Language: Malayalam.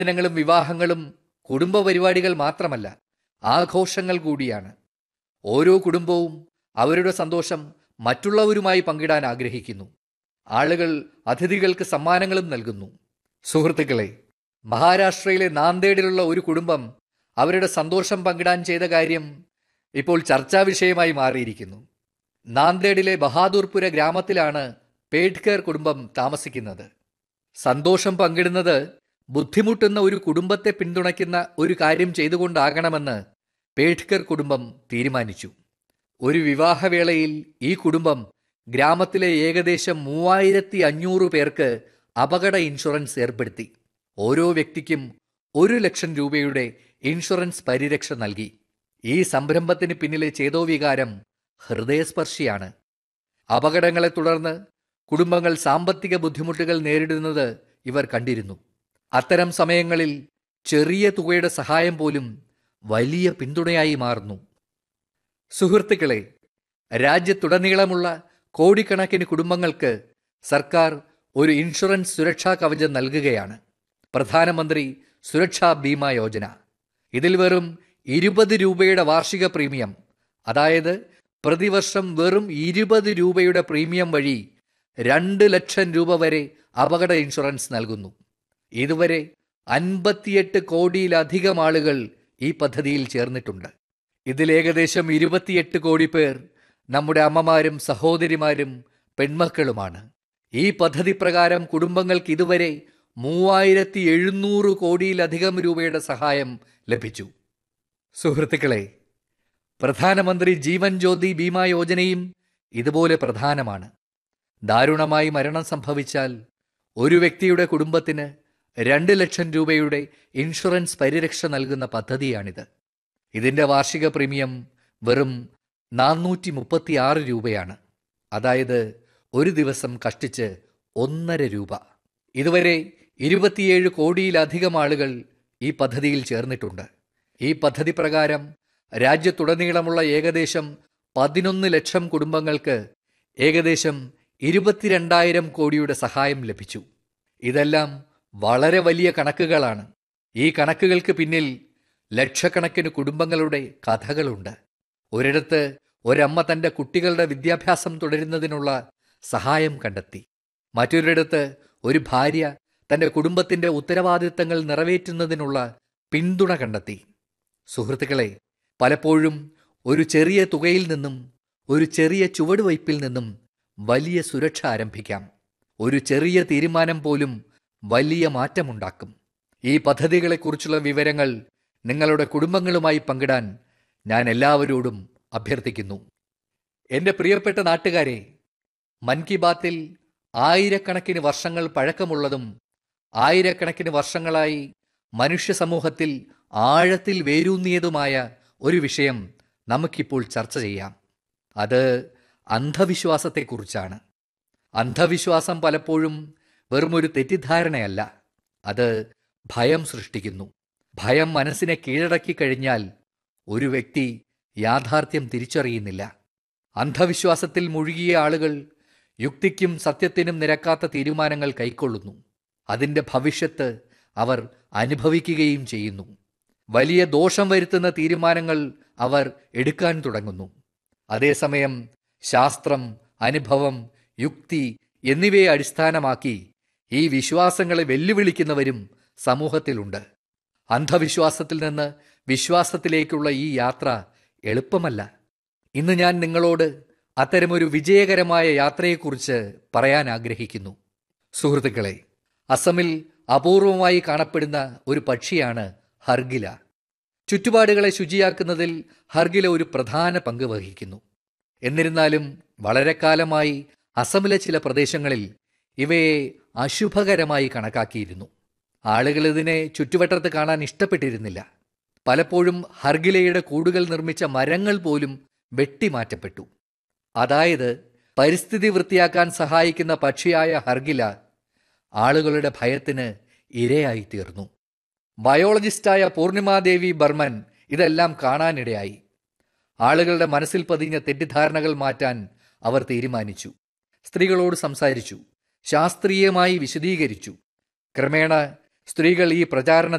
ദിനങ്ങളും വിവാഹങ്ങളും കുടുംബ പരിപാടികൾ മാത്രമല്ല ആഘോഷങ്ങൾ കൂടിയാണ് ഓരോ കുടുംബവും അവരുടെ സന്തോഷം മറ്റുള്ളവരുമായി പങ്കിടാൻ ആഗ്രഹിക്കുന്നു ആളുകൾ അതിഥികൾക്ക് സമ്മാനങ്ങളും നൽകുന്നു സുഹൃത്തുക്കളെ മഹാരാഷ്ട്രയിലെ നാന്ദേഡിലുള്ള ഒരു കുടുംബം അവരുടെ സന്തോഷം പങ്കിടാൻ ചെയ്ത കാര്യം ഇപ്പോൾ ചർച്ചാ വിഷയമായി മാറിയിരിക്കുന്നു നാന്ദേഡിലെ ബഹാദൂർപുര ഗ്രാമത്തിലാണ് പേഡ്കർ കുടുംബം താമസിക്കുന്നത് സന്തോഷം പങ്കിടുന്നത് ബുദ്ധിമുട്ടുന്ന ഒരു കുടുംബത്തെ പിന്തുണയ്ക്കുന്ന ഒരു കാര്യം ചെയ്തുകൊണ്ടാകണമെന്ന് പേഡ്കർ കുടുംബം തീരുമാനിച്ചു ഒരു വിവാഹവേളയിൽ ഈ കുടുംബം ഗ്രാമത്തിലെ ഏകദേശം മൂവായിരത്തി അഞ്ഞൂറ് പേർക്ക് അപകട ഇൻഷുറൻസ് ഏർപ്പെടുത്തി ഓരോ വ്യക്തിക്കും ഒരു ലക്ഷം രൂപയുടെ ഇൻഷുറൻസ് പരിരക്ഷ നൽകി ഈ സംരംഭത്തിന് പിന്നിലെ ചേതോവികാരം ഹൃദയസ്പർശിയാണ് അപകടങ്ങളെ തുടർന്ന് കുടുംബങ്ങൾ സാമ്പത്തിക ബുദ്ധിമുട്ടുകൾ നേരിടുന്നത് ഇവർ കണ്ടിരുന്നു അത്തരം സമയങ്ങളിൽ ചെറിയ തുകയുടെ സഹായം പോലും വലിയ പിന്തുണയായി മാറുന്നു സുഹൃത്തുക്കളെ രാജ്യത്തുടനീളമുള്ള കോടിക്കണക്കിന് കുടുംബങ്ങൾക്ക് സർക്കാർ ഒരു ഇൻഷുറൻസ് സുരക്ഷാ കവചം നൽകുകയാണ് പ്രധാനമന്ത്രി സുരക്ഷാ ബീമ യോജന ഇതിൽ വെറും ഇരുപത് രൂപയുടെ വാർഷിക പ്രീമിയം അതായത് പ്രതിവർഷം വെറും ഇരുപത് രൂപയുടെ പ്രീമിയം വഴി രണ്ട് ലക്ഷം രൂപ വരെ അപകട ഇൻഷുറൻസ് നൽകുന്നു ഇതുവരെ അൻപത്തിയെട്ട് കോടിയിലധികം ആളുകൾ ഈ പദ്ധതിയിൽ ചേർന്നിട്ടുണ്ട് ഇതിൽ ഏകദേശം ഇരുപത്തിയെട്ട് കോടി പേർ നമ്മുടെ അമ്മമാരും സഹോദരിമാരും പെൺമക്കളുമാണ് ഈ പദ്ധതി പ്രകാരം കുടുംബങ്ങൾക്ക് ഇതുവരെ മൂവായിരത്തി എഴുന്നൂറ് കോടിയിലധികം രൂപയുടെ സഹായം ലഭിച്ചു സുഹൃത്തുക്കളെ പ്രധാനമന്ത്രി ജീവൻ ജ്യോതി ബീമാ യോജനയും ഇതുപോലെ പ്രധാനമാണ് ദാരുണമായി മരണം സംഭവിച്ചാൽ ഒരു വ്യക്തിയുടെ കുടുംബത്തിന് രണ്ട് ലക്ഷം രൂപയുടെ ഇൻഷുറൻസ് പരിരക്ഷ നൽകുന്ന പദ്ധതിയാണിത് ഇതിന്റെ വാർഷിക പ്രീമിയം വെറും നാനൂറ്റി മുപ്പത്തി ആറ് രൂപയാണ് അതായത് ഒരു ദിവസം കഷ്ടിച്ച് ഒന്നര രൂപ ഇതുവരെ ഇരുപത്തിയേഴ് കോടിയിലധികം ആളുകൾ ഈ പദ്ധതിയിൽ ചേർന്നിട്ടുണ്ട് ഈ പദ്ധതി പ്രകാരം രാജ്യത്തുടനീളമുള്ള ഏകദേശം പതിനൊന്ന് ലക്ഷം കുടുംബങ്ങൾക്ക് ഏകദേശം ഇരുപത്തിരണ്ടായിരം കോടിയുടെ സഹായം ലഭിച്ചു ഇതെല്ലാം വളരെ വലിയ കണക്കുകളാണ് ഈ കണക്കുകൾക്ക് പിന്നിൽ ലക്ഷക്കണക്കിന് കുടുംബങ്ങളുടെ കഥകളുണ്ട് ഒരിടത്ത് ഒരമ്മ തന്റെ കുട്ടികളുടെ വിദ്യാഭ്യാസം തുടരുന്നതിനുള്ള സഹായം കണ്ടെത്തി മറ്റൊരിടത്ത് ഒരു ഭാര്യ തന്റെ കുടുംബത്തിന്റെ ഉത്തരവാദിത്തങ്ങൾ നിറവേറ്റുന്നതിനുള്ള പിന്തുണ കണ്ടെത്തി സുഹൃത്തുക്കളെ പലപ്പോഴും ഒരു ചെറിയ തുകയിൽ നിന്നും ഒരു ചെറിയ ചുവടുവയ്പിൽ നിന്നും വലിയ സുരക്ഷ ആരംഭിക്കാം ഒരു ചെറിയ തീരുമാനം പോലും വലിയ മാറ്റമുണ്ടാക്കും ഈ പദ്ധതികളെക്കുറിച്ചുള്ള വിവരങ്ങൾ നിങ്ങളുടെ കുടുംബങ്ങളുമായി പങ്കിടാൻ ഞാൻ എല്ലാവരോടും അഭ്യർത്ഥിക്കുന്നു എൻ്റെ പ്രിയപ്പെട്ട നാട്ടുകാരെ മൻ കി ബാത്തിൽ ആയിരക്കണക്കിന് വർഷങ്ങൾ പഴക്കമുള്ളതും ആയിരക്കണക്കിന് വർഷങ്ങളായി മനുഷ്യ സമൂഹത്തിൽ ആഴത്തിൽ വേരൂന്നിയതുമായ ഒരു വിഷയം നമുക്കിപ്പോൾ ചർച്ച ചെയ്യാം അത് അന്ധവിശ്വാസത്തെക്കുറിച്ചാണ് അന്ധവിശ്വാസം പലപ്പോഴും വെറുമൊരു തെറ്റിദ്ധാരണയല്ല അത് ഭയം സൃഷ്ടിക്കുന്നു ഭയം മനസ്സിനെ കീഴടക്കി കഴിഞ്ഞാൽ ഒരു വ്യക്തി യാഥാർത്ഥ്യം തിരിച്ചറിയുന്നില്ല അന്ധവിശ്വാസത്തിൽ മുഴുകിയ ആളുകൾ യുക്തിക്കും സത്യത്തിനും നിരക്കാത്ത തീരുമാനങ്ങൾ കൈക്കൊള്ളുന്നു അതിൻ്റെ ഭവിഷ്യത്ത് അവർ അനുഭവിക്കുകയും ചെയ്യുന്നു വലിയ ദോഷം വരുത്തുന്ന തീരുമാനങ്ങൾ അവർ എടുക്കാൻ തുടങ്ങുന്നു അതേസമയം ശാസ്ത്രം അനുഭവം യുക്തി എന്നിവയെ അടിസ്ഥാനമാക്കി ഈ വിശ്വാസങ്ങളെ വെല്ലുവിളിക്കുന്നവരും സമൂഹത്തിലുണ്ട് അന്ധവിശ്വാസത്തിൽ നിന്ന് വിശ്വാസത്തിലേക്കുള്ള ഈ യാത്ര എളുപ്പമല്ല ഇന്ന് ഞാൻ നിങ്ങളോട് അത്തരമൊരു വിജയകരമായ യാത്രയെക്കുറിച്ച് പറയാൻ ആഗ്രഹിക്കുന്നു സുഹൃത്തുക്കളെ അസമിൽ അപൂർവമായി കാണപ്പെടുന്ന ഒരു പക്ഷിയാണ് ഹർഗില ചുറ്റുപാടുകളെ ശുചിയാക്കുന്നതിൽ ഹർഗില ഒരു പ്രധാന പങ്ക് വഹിക്കുന്നു എന്നിരുന്നാലും വളരെ കാലമായി അസമിലെ ചില പ്രദേശങ്ങളിൽ ഇവയെ അശുഭകരമായി കണക്കാക്കിയിരുന്നു ആളുകൾ ഇതിനെ ചുറ്റുവട്ടത്ത് കാണാൻ ഇഷ്ടപ്പെട്ടിരുന്നില്ല പലപ്പോഴും ഹർഗിലയുടെ കൂടുകൾ നിർമ്മിച്ച മരങ്ങൾ പോലും വെട്ടിമാറ്റപ്പെട്ടു അതായത് പരിസ്ഥിതി വൃത്തിയാക്കാൻ സഹായിക്കുന്ന പക്ഷിയായ ഹർഗില ആളുകളുടെ ഭയത്തിന് ഇരയായി തീർന്നു ബയോളജിസ്റ്റായ പൂർണിമാദേവി ബർമൻ ഇതെല്ലാം കാണാനിടയായി ആളുകളുടെ മനസ്സിൽ പതിഞ്ഞ തെറ്റിദ്ധാരണകൾ മാറ്റാൻ അവർ തീരുമാനിച്ചു സ്ത്രീകളോട് സംസാരിച്ചു ശാസ്ത്രീയമായി വിശദീകരിച്ചു ക്രമേണ സ്ത്രീകൾ ഈ പ്രചാരണ